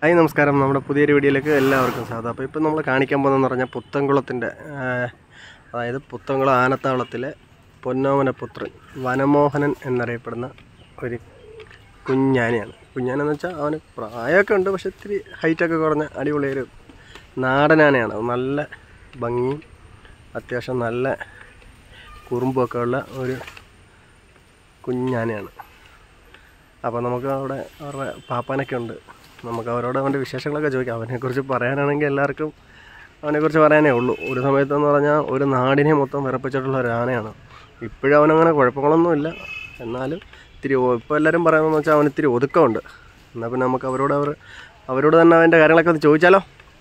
Hi നമസ്കാരം നമ്മുടെ പുതിയൊരു വീഡിയോയിലേക്ക് എല്ലാവർക്കും സ്വാഗതം അപ്പോൾ ഇപ്പം നമ്മൾ കാണിക്കാൻ പോകുന്നതെന്ന് പറഞ്ഞാൽ പുത്തൻകുളത്തിൻ്റെ അതായത് പുത്തൻകുളം ആനത്താവളത്തിലെ പൊന്നോമനപുത്രൻ വനമോഹനൻ എന്നറിയപ്പെടുന്ന ഒരു കുഞ്ഞാനയാണ് കുഞ്ഞാനെന്ന് വെച്ചാൽ അവന് പ്രായമൊക്കെ ഉണ്ട് പക്ഷെ ഇത്തിരി ഹൈറ്റൊക്കെ കുറഞ്ഞ അടിപൊളിയൊരു നാടനാനയാണ് നല്ല ഭംഗിയും അത്യാവശ്യം നല്ല കുറുമ്പൊക്കെ ഉള്ള ഒരു കുഞ്ഞാനയാണ് അപ്പോൾ നമുക്ക് അവിടെ അവരുടെ പാപ്പാനൊക്കെ ഉണ്ട് നമുക്ക് അവരോട് അവൻ്റെ വിശേഷങ്ങളൊക്കെ ചോദിക്കാം അവനെക്കുറിച്ച് പറയാനാണെങ്കിൽ എല്ലാവർക്കും അവനെക്കുറിച്ച് പറയാനേ ഉള്ളൂ ഒരു സമയത്തെന്ന് പറഞ്ഞാൽ ഒരു നാടിനെ മൊത്തം വിറപ്പിച്ചിട്ടുള്ള ഒരു ആനയാണ് ഇപ്പോഴും അവനങ്ങനെ കുഴപ്പങ്ങളൊന്നുമില്ല എന്നാലും ഇത്തിരി ഒ- ഇപ്പോൾ എല്ലാവരും പറയുന്നതെന്ന് വെച്ചാൽ അവന് ഇത്തിരി ഒതുക്കമുണ്ട് എന്നാൽ പിന്നെ നമുക്ക് അവരോട് അവർ അവരോട് തന്നെ അവൻ്റെ കാര്യങ്ങളൊക്കെ ഒന്ന് ചോദിച്ചാലോ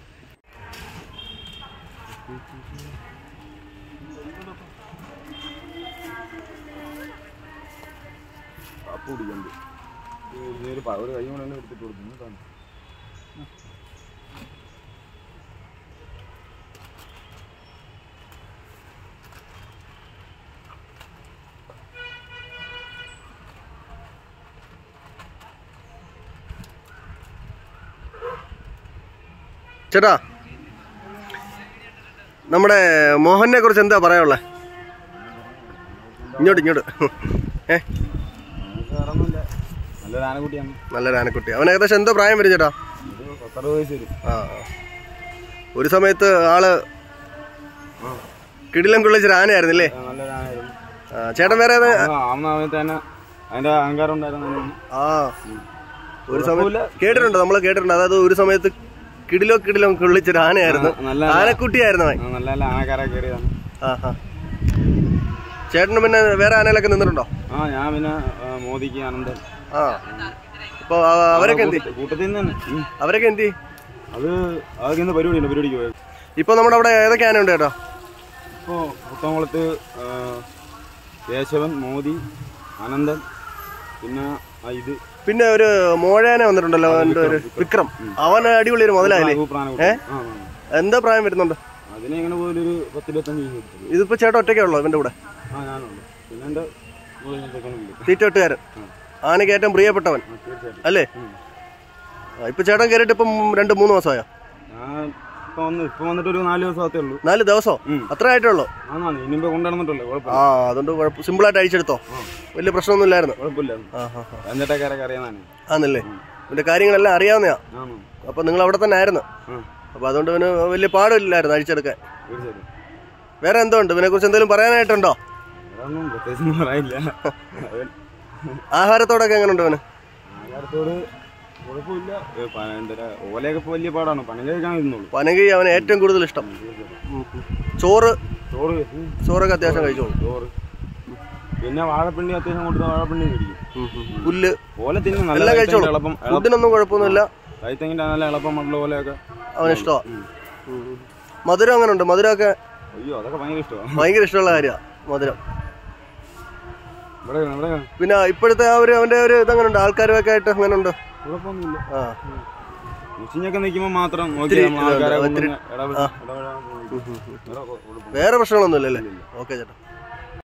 അപ്പ് കുടിക്കണ്ട് ഒരു പ- ഒരു കൈ കൊണ്ട് തന്നെ എടുത്തിട്ട് കൊടുക്കുന്നു കാണും ചേട്ടാ നമ്മുടെ മോഹനെ കുറിച്ച് എന്താ പറയാനുള്ളത് ഇങ്ങോട്ട് ഇങ്ങോട്ട് ഏ നമുക്ക് വേറൊന്നുമില്ല നല്ലൊരു ആനക്കുട്ടിയാണ് നല്ലൊരു ആനക്കുട്ടി അവൻ ഏകദേശം എന്തോ പ്രായം വരും ചേട്ടാ ഒരു പത്തറുപത് വയസ്സ് വരും ആ ഒരു സമയത്ത് ആള് കിടിലം കുള്ളിച്ചൊരു ആനയായിരുന്നില്ലേ ആ, നല്ലൊരു ആനയായിരുന്നു ആ, ചേട്ടൻ വേറെ ഏതാ? ആ, ആവുന്ന സമയത്ത് തന്നെ അതിന്റെ അഹങ്കാരം ഉണ്ടായിരുന്നു അതിന്. ആ ഒരു സമയത്ത് കേട്ടിട്ടുണ്ട് നമ്മൾ കേട്ടിട്ടുണ്ട് അതായത് ഒരു സമയത്ത് കിടിലോ കിടിലോ കുള്ളിച്ചൊരു ആനയായിരുന്നു ആ, നല്ല ആനക്കുട്ടിയായിരുന്നു അവൻ ആ, നല്ല നല്ല ആനക്കാരെ കയറിയതാണ് ആ ആ ചേട്ടന് പിന്നെ വേറെ ആനയിലൊക്കെ നിന്നിട്ടുണ്ടോ ആ ഞാൻ പിന്നെ ആ, മോദിക്ക് ആനന്ദൻ ആ ഇപ്പൊ ആ- അവരൊക്കെ എന്തി കൂട്ട- കൂട്ടത്തിൽ നിന്ന് തന്നെ ഉം. അവരൊക്കെ എന്തി അത് അതൊക്കെ ഇന്ന് പരിപാടിയുണ്ട് പരിപാടിക്ക് പോയത് ഇപ്പൊ നമ്മുടെ അവിടെ ഏതൊക്കെ ആനയുണ്ട് ചേട്ടാ ഇപ്പോൾ പുത്തംകുളത്ത് ആ, കേശവൻ മോദി അനന്തൻ പിന്നെ ആ ഇത് പിന്നെ ഒരു മോഴാന വന്നിട്ടുണ്ടല്ലോ അവന്റെ ഒരു വിക്രം അവൻ അടിപൊളി ഒരു മുതലായില്ലേ പ്രാണക്കുട്ടി. ആ, ആ. എന്താ പ്രായം വരുന്നുണ്ട് അതിനെ എങ്ങനെ പോലും ഒരു പത്തിരുപത്തഞ്ച് ദിവസം എടുത്തു ഇതിപ്പോ ചേട്ടൻ ഒറ്റയ്ക്കേ ഉള്ളോ ഇവന്റെ കൂടെ ആ ഞാനുണ്ട് പിന്നെ എൻ്റെ കൂടെ ഞാൻ ചെക്കനുണ്ട് തീറ്റൊട്ടുകാരൻ ആനയ്ക്ക് ഏറ്റവും പ്രിയപ്പെട്ടവൻ ആ തീർച്ചയായിട്ടും അല്ലേ ഉം. ആ, ഇപ്പൊ ചേട്ടൻ കയറിയിട്ട് ഇപ്പം രണ്ട് മൂന്ന് മാസമായോ ഞാൻ ഇപ്പം വന്ന് ഇപ്പം വന്നിട്ട് ഒരു നാല് ദിവസത്തേ ഉള്ളൂ നാല് ദിവസമോ ഉം. അത്ര ആയിട്ടേ ഉള്ളൂ ആന്നാ ഇനിയിപ്പോൾ കൊണ്ടുവന്നിട്ടുള്ളൂ ആ കുഴപ്പമില്ല അതുകൊണ്ട് കുഴപ്പം സിമ്പിളായിട്ട് അഴിച്ചെടുത്തോ വലിയ പ്രശ്നമൊന്നും ഇല്ലായിരുന്നു കുഴപ്പമില്ല ആ ഹാ ഹാ അഞ്ചെട്ടക്കാരൊക്കെ അറിയാനാണ് ആന്നല്ലേ ഇതിന്റെ കാര്യങ്ങളെല്ലാം അറിയാവുന്നയാ ആണോ അപ്പൊ നിങ്ങൾ അവിടെ തന്നെ ആയിരുന്നു ആ അപ്പൊ അതുകൊണ്ട് ഇവന് വലിയ പാടില്ലായിരുന്നു അഴിച്ചെടുക്കാൻ തീർച്ചയായിട്ടും വേറെ എന്തോ ഉണ്ട് ഇവനെ കുറിച്ച് എന്തെങ്കിലും പറയാനായിട്ടുണ്ടോ അതൊന്നും പ്രത്യേകിച്ചൊന്നും പറയില്ല അവൻ ആഹാരത്തോടൊക്കെ എങ്ങനെ ഉണ്ട് ഇവന് ആകാരത്തോട് കുഴപ്പമില്ല ഏ, പ- എന്താ ഓലയൊക്കെ ഇപ്പോൾ വലിയ പാടാണ് പണം കഴിക്കാൻ ഇരുന്നുള്ളൂ പനകി അവന് ഏറ്റവും കൂടുതൽ ഇഷ്ടം ഉം, ഉം. ചോറ് ചോറ് ഉം, ചോറൊക്കെ അത്യാവശ്യം കഴിച്ചോളൂ ചോറ് പിന്നെ വാഴപ്പിണ്ടി അത്യാവശ്യം കൊടുത്ത വാഴപ്പിണ്ടി മേടിക്കും ഉം, ഉം. പുല്ല് ഓല തിന്നും നല്ല എല്ലാം കൈത്തങ്ങിന്റെ കഴിച്ചോളൂ എളുപ്പം ഫുഡിനൊന്നും കുഴപ്പമൊന്നുമില്ല കൈത്തങ്ങിന്റെ നല്ല എളുപ്പമുള്ള ഓലയൊക്കെ അവന് ഇഷ്ടമാണ് ഉം. മധുരം അങ്ങനെ ഉണ്ട് മധുരമൊക്കെ അയ്യോ അതൊക്കെ ഭയങ്കര ഇഷ്ടമാണ് ഭയങ്കര ഇഷ്ടമുള്ള കാര്യമാണ് മധുരം ഇവിടെ ഇവിടെ പിന്നെ ഇപ്പോഴത്തെ ആ ഒരു അവന്റെ ഒരു ഇതങ്ങനെ ഉണ്ട് ആൾക്കാരൊക്കെ ആയിട്ട് അങ്ങനെ ഉണ്ട് കുഴപ്പമൊന്നുമില്ല ആ മുച്ചിഞ്ഞൊക്കെ നിൽക്കുമ്പോൾ മാത്രം നോക്കി ഇത്തിരി നമ്മൾ ആൾക്കാരെ ഇതുണ്ട്, കൊണ്ടൊന്ന് ഇത്തിരി- ഇടപെടാൻ ഇടപെടാൻ വേറെ കൊ- കുഴപ്പമൊന്നുമില്ല. വേറെ പ്രശ്നങ്ങളൊന്നും ഇല്ലല്ലേ ഓക്കെ ചേട്ടാ